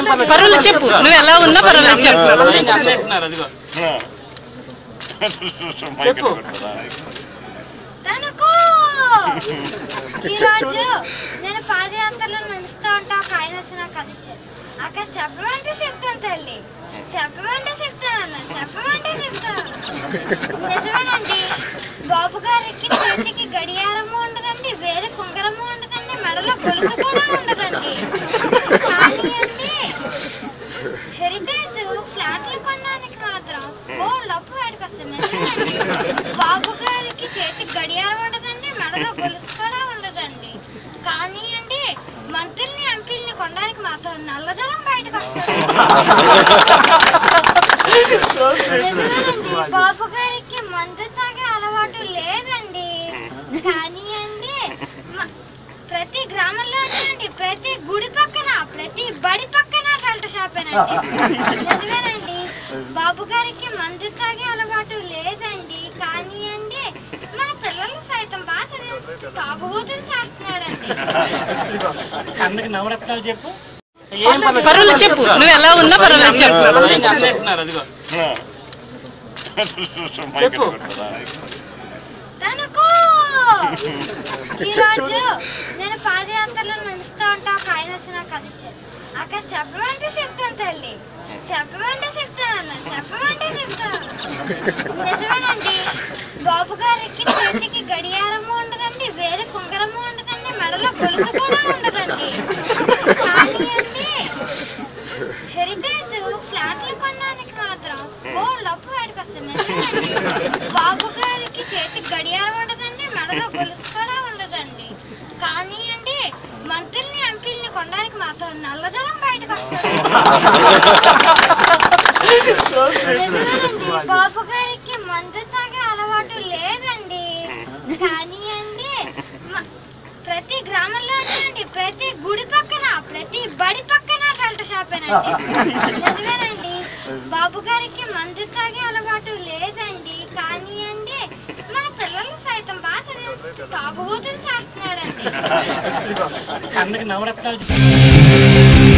పర్వాలేదు చెప్పు నువ్వు ఎలా ఉన్నా పర్వాలేదు చెప్పు చెప్పు తనకు ఈరోజు నేను పాదయాత్రలో నడుస్తూ ఉంటా ఒక ఆయన వచ్చి నాకు కథ ఇచ్చారు అక్కడ చెప్పమంటే చెప్తాను తల్లి చెప్పమంటే చెప్తాను అన్న చెప్పమంటే చెప్తాను నిజమేనండి బాబు గారికి చేతికి గడియారము ఉండదండి వేరే కుంగరము ఉండదండి మెడలో గొలుసు కూడా ఉండదండి కానీ అండి హెరిటేజ్ ఫ్లాట్లు కొనడానికి మాత్రం గోల్డ్ అప్పు బయటకు వస్తుంది బాబు గారికి చేతికి గడియారం ఉండదండి మెడలో గొలుసు కూడా ఉండదండి కానీ అండి మంత్రుల్ని ఎంపీల్ని కొనడానికి మాత్రం నల్లజలం బయటకు వస్తుంది నిజమేనండి, బాబు గారికి మందు తాగే అలవాటు లేదండి కానీ అండి మ- ప్రతి గ్రామంలో అండి ప్రతి గుడి పక్కన ప్రతి బడి పక్కన కల్ట షాపేనండి నిజమేనండి బాబు గారికి మందు తాగే అలవాటు లేదండి కానీ అండి మన పిల్లలు సైతం బాగా చదివి తాగుబోతులు చేస్తున్నాడండి అందుకు నవరత్నాలు చెప్పు పర్వాలేదు చెప్పు నువ్వు ఎలా ఉన్నా పర్వాలేదు చెప్పు చెప్పు తనకు ఈరోజు నేను పాదయాత్రలో నడుస్తూ ఉంటా ఒక ఆయన వచ్చి నాకు కథ ఇచ్చారు అక్కడ చెప్పమంటే చెప్తాను తల్లి చెప్పమంటే చెప్తాను అన్న చెప్పమంటే చెప్తాను నిజమేనండి బాబు గారికి చేతికి గడియారము ఉండదండి వేరే కుంగరము ఉండదండి మెడలో గొలుసు కూడా ఉండదండి కానీ అండి హెరిటేజ్ ఫ్లాట్లు కొనడానికి మాత్రం గోల్డ్ అప్పు బయటకు వస్తుంది బాబు గారికి చేతికి గడియారం ఉండదండి మెడలో గొలుసు కూడా ఉండదండి కానీ అండి మంత్రుల్ని ఎంపీల్ని కొనడానికి మాత్రం నల్లజలం బయటకు వస్తుంది నిజమేనండి, బాబు గారికి మందు తాగే అలవాటు లేదండి కానీ అండి మ- ప్రతి గ్రామంలో అండి ప్రతి గుడి పక్కన ప్రతి బడి పక్కన కల్ట షాపేనండి నిజమేనండి బాబు గారికి మందు తాగే అలవాటు లేదండి కానీ అండి మన పిల్లలు సైతం బాగా చదివి తాగుబోతులు చేస్తున్నాడండి అందుకు నవరత్నాలు చెప్పు